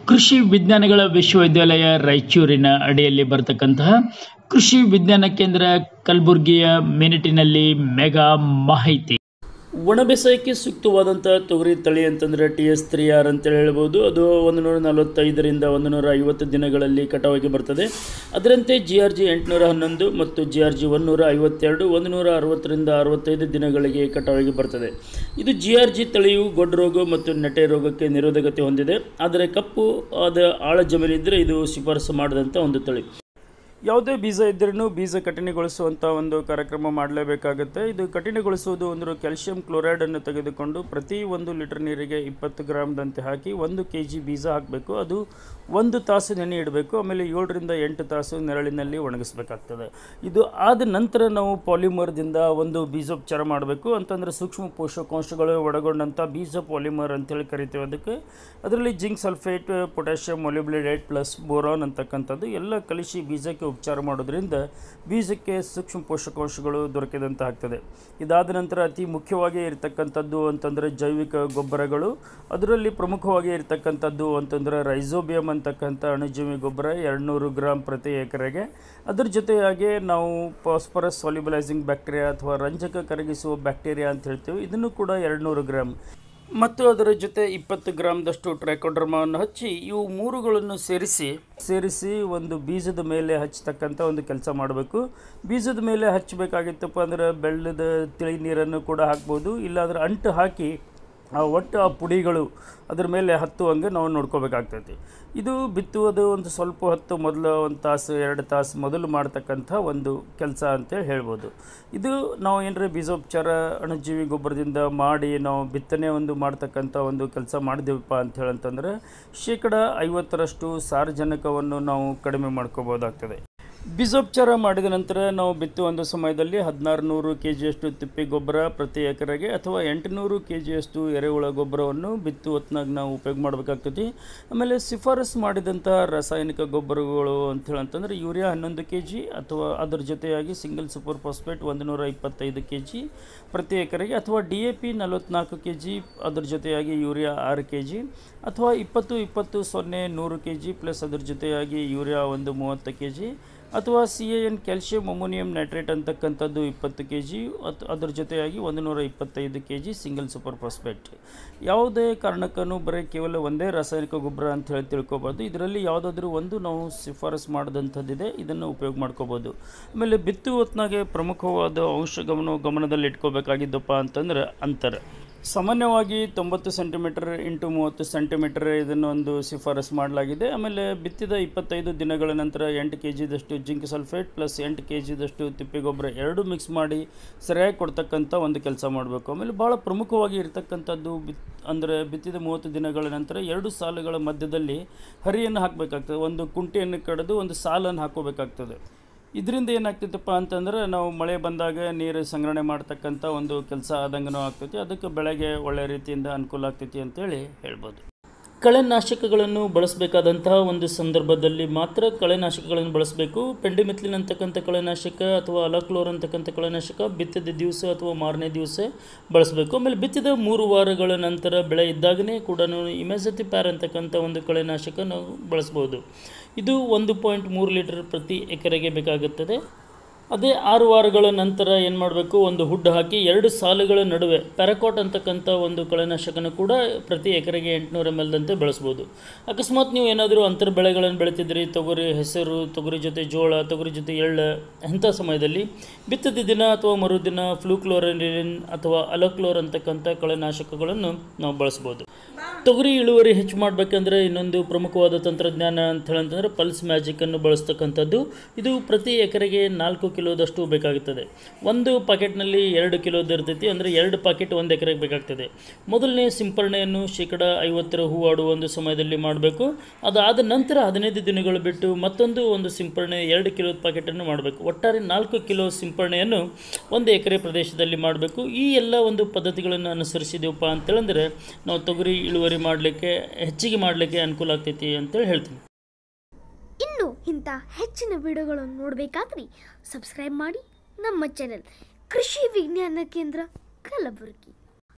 ಕೃಷಿ ವಿಜ್ಞಾನಗಳ ವಿಶ್ವವಿದ್ಯಾಲಯ ರಾಯಚೂರಿನ ಅಡಿಯಲ್ಲಿ ಬರತಕ್ಕಂತಹ ಕೃಷಿ ವಿಜ್ಞಾನ ಕೇಂದ್ರ ಕಲಬುರಗಿಯ ಮಿನಿಟಿನಲ್ಲಿ ಮೆಗಾ ಮಾಹಿತಿ ಒಣ ಬೇಸಾಯಕ್ಕೆ ಸೂಕ್ತವಾದಂಥ ತೊಗರಿ ತಳಿ ಅಂತಂದರೆ ಟಿ ಎಸ್ ತ್ರೀ ಆರ್ ಅಂತೇಳಿ ಹೇಳ್ಬೋದು ಅದು ಒಂದು ನೂರ ನಲವತ್ತೈದರಿಂದ ಒಂದು ನೂರ ಐವತ್ತು ದಿನಗಳಲ್ಲಿ ಕಟಾವಾಗಿ ಬರ್ತದೆ ಅದರಂತೆ ಜಿ ಆರ್ ಜಿ ಎಂಟುನೂರ ಹನ್ನೊಂದು ಮತ್ತು ಜಿ ಆರ್ ಜಿ ಒಂದುನೂರ ಐವತ್ತೆರಡು ಒಂದು ನೂರ ಅರವತ್ತರಿಂದ ಅರವತ್ತೈದು ದಿನಗಳಿಗೆ ಕಟಾವಾಗಿ ಬರ್ತದೆ ಇದು ಜಿ ಆರ್ ಜಿ ತಳಿಯು ಗೊಡ್ಡ ರೋಗ ಮತ್ತು ನೆಟೆ ರೋಗಕ್ಕೆ ನಿರೋಧಕತೆ ಹೊಂದಿದೆ ಆದರೆ ಕಪ್ಪು ಆದ ಆಳ ಜಮೀನಿದ್ದರೆ ಇದು ಶಿಫಾರಸು ಮಾಡದಂಥ ಒಂದು ತಳಿ ಯಾವುದೇ ಬೀಜ ಇದ್ರೂ ಬೀಜ ಕಠಿಣಗೊಳಿಸುವಂಥ ಒಂದು ಕಾರ್ಯಕ್ರಮ ಮಾಡಲೇಬೇಕಾಗುತ್ತೆ ಇದು ಕಠಿಣಗೊಳಿಸುವುದು ಒಂದು ಕ್ಯಾಲ್ಸಿಯಂ ಕ್ಲೋರೈಡನ್ನು ತೆಗೆದುಕೊಂಡು ಪ್ರತಿ ಒಂದು ಲೀಟರ್ ನೀರಿಗೆ ಇಪ್ಪತ್ತು ಗ್ರಾಮ್ದಂತೆ ಹಾಕಿ ಒಂದು ಕೆ ಜಿ ಬೀಜ ಹಾಕಬೇಕು ಅದು ಒಂದು ತಾಸು ನೆನೆ ಇಡಬೇಕು ಆಮೇಲೆ ಏಳರಿಂದ ಎಂಟು ತಾಸು ನೆರಳಿನಲ್ಲಿ ಒಣಗಿಸ್ಬೇಕಾಗ್ತದೆ ಇದು ಆದ ನಂತರ ನಾವು ಪಾಲಿಮರ್ದಿಂದ ಒಂದು ಬೀಜೋಪಚಾರ ಮಾಡಬೇಕು ಅಂತಂದರೆ ಸೂಕ್ಷ್ಮ ಪೋಷಕಾಂಶಗಳು ಒಳಗೊಂಡಂಥ ಬೀಜ ಪಾಲಿಮರ್ ಅಂತೇಳಿ ಕರಿತೀವಿ ಅದಕ್ಕೆ ಅದರಲ್ಲಿ zinc sulphate potassium molybdate plus boron ಅಂತಕ್ಕಂಥದ್ದು ಎಲ್ಲ ಕಲಿಸಿ ಬೀಜಕ್ಕೆ ಉಪಚಾರ ಮಾಡೋದ್ರಿಂದ ಬೀಜಕ್ಕೆ ಸೂಕ್ಷ್ಮ ಪೋಷಕಾಂಶಗಳು ದೊರಕಿದಂತ ಆಗ್ತದೆ ಇದಾದ ನಂತರ ಅತಿ ಮುಖ್ಯವಾಗಿ ಇರತಕ್ಕಂಥದ್ದು ಅಂತಂದರೆ ಜೈವಿಕ ಗೊಬ್ಬರಗಳು ಅದರಲ್ಲಿ ಪ್ರಮುಖವಾಗಿ ಇರತಕ್ಕಂಥದ್ದು ಅಂತಂದರೆ ರೈಸೋಬಿಯಂ ಅಂತಕ್ಕಂಥ ಅಣುಜೀವಿ ಗೊಬ್ಬರ ಎರಡುನೂರು ಗ್ರಾಮ್ ಪ್ರತಿ ಎಕರೆಗೆ ಅದ್ರ ಜೊತೆಯಾಗಿ ನಾವು ಫಾಸ್ಫರಸ್ ಸಾಲ್ಯುಬಲೈಸಿಂಗ್ ಬ್ಯಾಕ್ಟೀರಿಯಾ ಅಥವಾ ರಂಜಕ ಕರಗಿಸುವ ಬ್ಯಾಕ್ಟೀರಿಯಾ ಅಂತ ಹೇಳ್ತೀವಿ ಇದನ್ನು ಕೂಡ ಎರಡುನೂರು ಗ್ರಾಮ್ ಮತ್ತು ಅದರ ಜೊತೆ ಇಪ್ಪತ್ತು ಗ್ರಾಮ್ದಷ್ಟು ಟ್ರೈಕೋಡ್ರಮವನ್ನು ಹಚ್ಚಿ ಇವು ಮೂರುಗಳನ್ನು ಸೇರಿಸಿ ಸೇರಿಸಿ ಒಂದು ಬೀಜದ ಮೇಲೆ ಹಚ್ಚತಕ್ಕಂಥ ಒಂದು ಕೆಲಸ ಮಾಡಬೇಕು ಬೀಜದ ಮೇಲೆ ಹಚ್ಚಬೇಕಾಗಿತ್ತಪ್ಪ ಅಂದರೆ ಬೆಳ್ಳದ ತಿಳಿ ನೀರನ್ನು ಕೂಡ ಹಾಕ್ಬೋದು ಇಲ್ಲಾಂದ್ರೆ ಅಂಟು ಹಾಕಿ ಆ ಒಟ್ಟು ಆ ಪುಡಿಗಳು ಅದ್ರ ಮೇಲೆ ಹತ್ತುವಂಗೆ ನಾವು ನೋಡ್ಕೋಬೇಕಾಗ್ತೈತಿ ಇದು ಬಿತ್ತುವುದು ಒಂದು ಸ್ವಲ್ಪ ಹೊತ್ತು ಮೊದಲು ಒಂದು ತಾಸು ಎರಡು ತಾಸು ಮೊದಲು ಮಾಡ್ತಕ್ಕಂಥ ಒಂದು ಕೆಲಸ ಅಂತೇಳಿ ಹೇಳ್ಬೋದು ಇದು ನಾವು ಏನರ ಬೀಜೋಪಚಾರ ಅಣುಜೀವಿ ಗೊಬ್ಬರದಿಂದ ಮಾಡಿ ನಾವು ಬಿತ್ತನೆ ಒಂದು ಮಾಡ್ತಕ್ಕಂಥ ಒಂದು ಕೆಲಸ ಮಾಡಿದೆವಪ್ಪ ಅಂತ ಹೇಳಂತಂದ್ರೆ ಶೇಕಡ ಐವತ್ತರಷ್ಟು ಸಾರಜನಕವನ್ನು ನಾವು ಕಡಿಮೆ ಮಾಡ್ಕೋಬೋದಾಗ್ತದೆ ಬೀಜೋಪಚಾರ ಮಾಡಿದ ನಂತರ ನಾವು ಬಿತ್ತುವ ಒಂದು ಸಮಯದಲ್ಲಿ ಹದಿನಾರು ನೂರು ಕೆ ಜಿಯಷ್ಟು ತಿಪ್ಪೆ ಗೊಬ್ಬರ ಪ್ರತಿ ಎಕರೆಗೆ ಅಥವಾ ಎಂಟುನೂರು ಕೆ ಜಿಯಷ್ಟು ಎರೆಹುಳ ಗೊಬ್ಬರವನ್ನು ಬಿತ್ತು ಹೊತ್ನಾಗ ನಾವು ಉಪಯೋಗ ಮಾಡಬೇಕಾಗ್ತೈತಿ ಆಮೇಲೆ ಶಿಫಾರಸು ಮಾಡಿದಂತಹ ರಾಸಾಯನಿಕ ಗೊಬ್ಬರಗಳು ಅಂತೇಳಿ ಅಂತಂದರೆ ಯೂರಿಯಾ ಹನ್ನೊಂದು ಕೆ ಜಿ ಅಥವಾ ಅದರ ಜೊತೆಯಾಗಿ ಸಿಂಗಲ್ ಸೂಪರ್ ಫಾಸ್ಫೇಟ್ ಒಂದು ನೂರ ಇಪ್ಪತ್ತೈದು ಕೆ ಜಿ ಪ್ರತಿ ಎಕರೆಗೆ ಅಥವಾ ಡಿ ಎ ಪಿ ನಲವತ್ನಾಲ್ಕು ಕೆ ಜಿ ಅದ್ರ ಜೊತೆಯಾಗಿ ಯೂರಿಯಾ ಆರು ಕೆ ಜಿ ಅಥವಾ ಇಪ್ಪತ್ತು ಇಪ್ಪತ್ತು ಸೊನ್ನೆ ನೂರು ಕೆ ಜಿ ಪ್ಲಸ್ ಅದ್ರ ಜೊತೆಯಾಗಿ ಯೂರಿಯಾ ಒಂದು ಮೂವತ್ತು ಕೆ ಜಿ ಅಥವಾ C A N calcium ammonium nitrate ಅಂತಕ್ಕಂಥದ್ದು ಇಪ್ಪತ್ತು ಕೆ ಜಿ ಮತ್ತು ಅದರ ಜೊತೆಯಾಗಿ ಒಂದು ನೂರ ಇಪ್ಪತ್ತೈದು K G single super phosphate ಯಾವುದೇ ಕಾರಣಕ್ಕೂ ಬರೀ ಕೇವಲ ಒಂದೇ ರಾಸಾಯನಿಕ ಗೊಬ್ಬರ ಅಂತ ಹೇಳಿ ತಿಳ್ಕೊಬಾರ್ದು ಇದರಲ್ಲಿ ಯಾವುದಾದ್ರೂ ಒಂದು ನಾವು ಶಿಫಾರಸು ಮಾಡಿದಂಥದ್ದಿದೆ ಇದನ್ನು ಉಪಯೋಗ ಮಾಡ್ಕೋಬೋದು ಆಮೇಲೆ ಬಿತ್ತು ಹೊತ್ನಾಗೆ ಪ್ರಮುಖವಾದ ಅಂಶ ಗಮನ ಗಮನದಲ್ಲಿ ಇಟ್ಕೋಬೇಕಾಗಿದ್ದಪ್ಪ ಅಂತಂದ್ರೆ ಅಂತರ ಸಾಮಾನ್ಯವಾಗಿ ತೊಂಬತ್ತು ಸೆಂಟಿಮೀಟರ್ ಇಂಟು ಮೂವತ್ತು ಸೆಂಟಿಮೀಟರ್ ಇದನ್ನು ಒಂದು ಶಿಫಾರಸು ಮಾಡಲಾಗಿದೆ ಆಮೇಲೆ ಬಿತ್ತಿದ ಇಪ್ಪತ್ತೈದು ದಿನಗಳ ನಂತರ ಎಂಟು ಕೆ ಜಿದಷ್ಟು ಜಿಂಕ್ ಸಲ್ಫೇಟ್ ಪ್ಲಸ್ ಎಂಟು ಕೆ ಜಿದಷ್ಟು ತಿಪ್ಪೆಗೊಬ್ಬರ ಎರಡು ಮಿಕ್ಸ್ ಮಾಡಿ ಸರಿಯಾಗಿ ಕೊಡ್ತಕ್ಕಂಥ ಒಂದು ಕೆಲಸ ಮಾಡಬೇಕು ಆಮೇಲೆ ಭಾಳ ಪ್ರಮುಖವಾಗಿ ಇರತಕ್ಕಂಥದ್ದು ಬಿತ್ ಅಂದರೆ ಬಿತ್ತಿದ ಮೂವತ್ತು ದಿನಗಳ ನಂತರ ಎರಡು ಸಾಲುಗಳ ಮಧ್ಯದಲ್ಲಿ ಹರಿಯನ್ನು ಹಾಕಬೇಕಾಗ್ತದೆ ಒಂದು ಕುಂಟೆಯನ್ನು ಕಡಿದು ಒಂದು ಸಾಲನ್ನು ಹಾಕೋಬೇಕಾಗ್ತದೆ ಇದರಿಂದ ಏನಾಗ್ತೈತಪ್ಪ ಅಂತಂದ್ರೆ ನಾವು ಮಳೆ ಬಂದಾಗ ನೀರು ಸಂಗ್ರಹಣೆ ಮಾಡ್ತಕ್ಕಂಥ ಒಂದು ಕೆಲಸ ಆದಂಗೂ ಆಗ್ತೈತಿ ಅದಕ್ಕೆ ಬೆಳೆಗೆ ಒಳ್ಳೆ ರೀತಿಯಿಂದ ಅನುಕೂಲ ಆಗ್ತೈತಿ ಅಂತೇಳಿ ಹೇಳ್ಬೋದು ಕಳೆನಾಶಕಗಳನ್ನು ಬಳಸಬೇಕಾದಂತಹ ಒಂದು ಸಂದರ್ಭದಲ್ಲಿ ಮಾತ್ರ ಕಳೆನಾಶಕಗಳನ್ನು ಬಳಸಬೇಕು ಪೆಂಡಿಮಿಥ್ಲಿನ್ ಅಂತಕ್ಕಂಥ ಕಳೆನಾಶಕ ಅಥವಾ ಅಲಕ್ಲೋರ್ ಅಂತಕ್ಕಂಥ ಕಳೆನಾಶಕ ಬಿತ್ತಿದ ದಿವಸ ಅಥವಾ ಮಾರನೇ ದಿವಸ ಬಳಸಬೇಕು ಆಮೇಲೆ ಬಿತ್ತಿದ ಮೂರು ವಾರಗಳ ನಂತರ ಬೆಳೆ ಇದ್ದಾಗನೇ ಕೂಡ ಇಮೆಸತಿ ಪ್ಯಾರ್ ಅಂತಕ್ಕಂಥ ಒಂದು ಕಳೆನಾಶಕ ನಾವು ಬಳಸ್ಬೋದು ಇದು ಒಂದು ಪಾಯಿಂಟ್ ಮೂರು ಲೀಟರ್ ಪ್ರತಿ ಎಕರೆಗೆ ಬೇಕಾಗುತ್ತದೆ ಅದೇ ಆರು ವಾರಗಳ ನಂತರ ಏನು ಮಾಡಬೇಕು ಒಂದು ಹುಡ್ಡು ಹಾಕಿ ಎರಡು ಸಾಲುಗಳ ನಡುವೆ ಪ್ಯಾರಾಕಾಟ್ ಅಂತಕ್ಕಂಥ ಒಂದು ಕಳೆನಾಶಕನ ಕೂಡ ಪ್ರತಿ ಎಕರೆಗೆ ಎಂಟುನೂರು ಎಮ್ ಎಲ್ದಂತೆ ಬಳಸ್ಬೋದು ಅಕಸ್ಮಾತ್ ನೀವು ಏನಾದರೂ ಅಂತರ ಬೆಳೆಗಳನ್ನು ಬೆಳಿತಿದ್ರಿ ತೊಗರಿ ಹೆಸರು ತೊಗರಿ ಜೊತೆ ಜೋಳ ತೊಗರಿ ಜೊತೆ ಎಳ್ಳು ಅಂಥ ಸಮಯದಲ್ಲಿ ಬಿತ್ತದ ದಿನ ಅಥವಾ ಮರುದಿನ ಫ್ಲೂಕ್ಲೋರಿನ್ ಅಥವಾ ಅಲೋಕ್ಲೋರ್ ಅಂತಕ್ಕಂಥ ಕಳೆನಾಶಕಗಳನ್ನು ನಾವು ಬಳಸ್ಬೋದು ತೊಗರಿ ಇಳುವರಿ ಹೆಚ್ಚು ಮಾಡಬೇಕಂದ್ರೆ ಇನ್ನೊಂದು ಪ್ರಮುಖವಾದ ತಂತ್ರಜ್ಞಾನ ಅಂತ ಹೇಳಂತಂದ್ರೆ ಪಲ್ಸ್ ಮ್ಯಾಜಿಕನ್ನು ಬಳಸ್ತಕ್ಕಂಥದ್ದು ಇದು ಪ್ರತಿ ಎಕರೆಗೆ ನಾಲ್ಕು ಕಿಲೋದಷ್ಟು ಬೇಕಾಗುತ್ತದೆ ಒಂದು ಪಾಕೆಟ್ನಲ್ಲಿ ಎರಡು ಕಿಲೋದು ಇರ್ತೈತಿ ಅಂದರೆ ಎರಡು ಪಾಕೆಟ್ ಒಂದು ಎಕರೆಗೆ ಬೇಕಾಗ್ತದೆ ಮೊದಲನೇ ಸಿಂಪರಣೆಯನ್ನು ಶೇಕಡ ಐವತ್ತರ ಹೂವಾಡುವ ಒಂದು ಸಮಯದಲ್ಲಿ ಮಾಡಬೇಕು ಅದಾದ ನಂತರ ಹದಿನೈದು ದಿನಗಳು ಬಿಟ್ಟು ಮತ್ತೊಂದು ಒಂದು ಸಿಂಪರಣೆ ಎರಡು ಕಿಲೋದ ಪಾಕೆಟನ್ನು ಮಾಡಬೇಕು ಒಟ್ಟಾರೆ ನಾಲ್ಕು ಕಿಲೋ ಸಿಂಪರಣೆಯನ್ನು ಒಂದು ಎಕರೆ ಪ್ರದೇಶದಲ್ಲಿ ಮಾಡಬೇಕು ಈ ಎಲ್ಲ ಒಂದು ಪದ್ಧತಿಗಳನ್ನು ಅನುಸರಿಸಿದೆವಪ್ಪ ಅಂತೇಳಂದ್ರೆ ನಾವು ತೊಗರಿ ಇಳುವರಿ ಮಾಡಲಿಕ್ಕೆ ಹೆಚ್ಚಿಗೆ ಮಾಡಲಿಕ್ಕೆ ಅನುಕೂಲ ಆಗ್ತೈತಿ ಅಂತೇಳಿ ಹೇಳ್ತೀನಿ ಇನ್ನು ಇಂಥ ಹೆಚ್ಚಿನ ವಿಡಿಯೋಗಳನ್ನು ನೋಡಬೇಕಾದ್ರೆ ಸಬ್ಸ್ಕ್ರೈಬ್ ಮಾಡಿ ನಮ್ಮ ಚಾನೆಲ್ ಕೃಷಿ ವಿಜ್ಞಾನ ಕೇಂದ್ರ ಕಲಬುರಗಿ